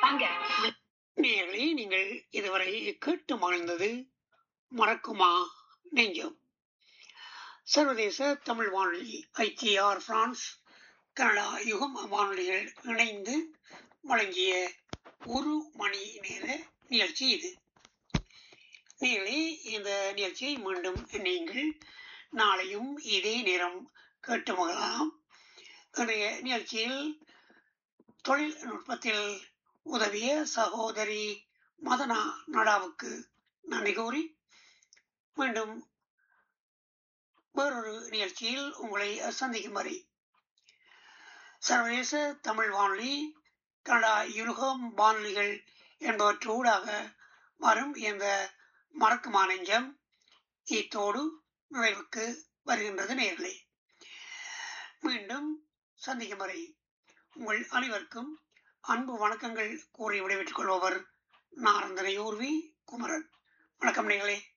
வாங்க நேயர்களே நீங்கள் இதுவரை கேட்டு மகிழ்ந்தது மறக்குமா நெஞ்சம் சர்வதேச தமிழ் வானொலி ஐடிஆர் பிரான்ஸ் கனடா யுகம் வானொலிகள் இணைந்து வழங்கிய ஒரு மணி நேர நிகழ்ச்சி இது நேர்களே இந்த நிகழ்ச்சியை மீண்டும் நீங்கள் நாளையும் இதே நேரம் கேட்டு மகிழலாம் இன்றைய நிகழ்ச்சியில் தொழில்நுட்பத்தில் உதவிய சகோதரி மதனா நடாவுக்கு நன்றி கூறி மீண்டும் வேறொரு நிகழ்ச்சியில் உங்களை சந்திக்கும் வரை சர்வதேச தமிழ் வானொலி கனடா யுனுகம் வானொலிகள் என்பவற்றூடாக வரும் இந்த மறக்குமா நெஞ்சம் இத்தோடு நிறைவுக்கு வருகின்றது நேர்களே மீண்டும் சந்திக்கும் வரை உங்கள் அனைவருக்கும் அன்பு வணக்கங்கள் கூறி விடைபெற்றுக் கொள்பவர் நாரந்தனை ஊர்வி குமரன் வணக்கம் நேர்களே